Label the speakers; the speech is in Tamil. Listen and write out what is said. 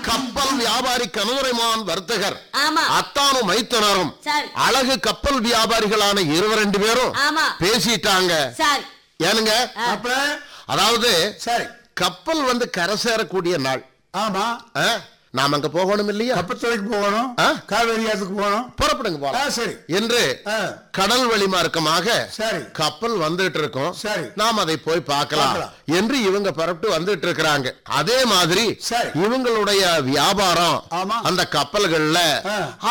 Speaker 1: கப்பல் வியாபாரி கனதுரைமான் வர்த்தகர்
Speaker 2: ஆமா
Speaker 1: அத்தானும் மைத்தனரும்
Speaker 2: சரி
Speaker 1: அழகு கப்பல் வியாபாரிகளான இருவர் ரெண்டு பேரும்
Speaker 2: ஆமா
Speaker 1: பேசிட்டாங்க
Speaker 2: சரி
Speaker 1: ஏனுங்க
Speaker 3: அப்ப
Speaker 1: அதாவது
Speaker 3: சரி
Speaker 1: கப்பல் வந்து கரை சேரக்கூடிய நாள்
Speaker 3: ஆமா
Speaker 1: ஆ? நாம் அங்க போகணும் இல்லையா
Speaker 3: கப்பத்துறைக்கு போகணும்
Speaker 1: ஆ?
Speaker 3: காவேரி ஆத்துக்கு போகணும்
Speaker 1: புறப்படுங்க
Speaker 3: ஆ,
Speaker 1: போலாம்
Speaker 3: சரி
Speaker 1: என்று
Speaker 3: ஆ,
Speaker 1: கடல் வழி மார்க்கமாக
Speaker 3: சரி
Speaker 1: கப்பல் வந்துட்டு இருக்கோம்
Speaker 3: சரி.
Speaker 1: நாம் அதை போய் பார்க்கலாம்
Speaker 3: பார்க்கலாம்.
Speaker 1: என்று இவங்க புறப்பட்டு வந்துட்டு இருக்கிறாங்க அதே மாதிரி
Speaker 3: சரி.
Speaker 1: இவங்களுடைய வியாபாரம்
Speaker 3: ஆமா.
Speaker 1: அந்த கப்பல்கள்ல
Speaker 3: ஆ.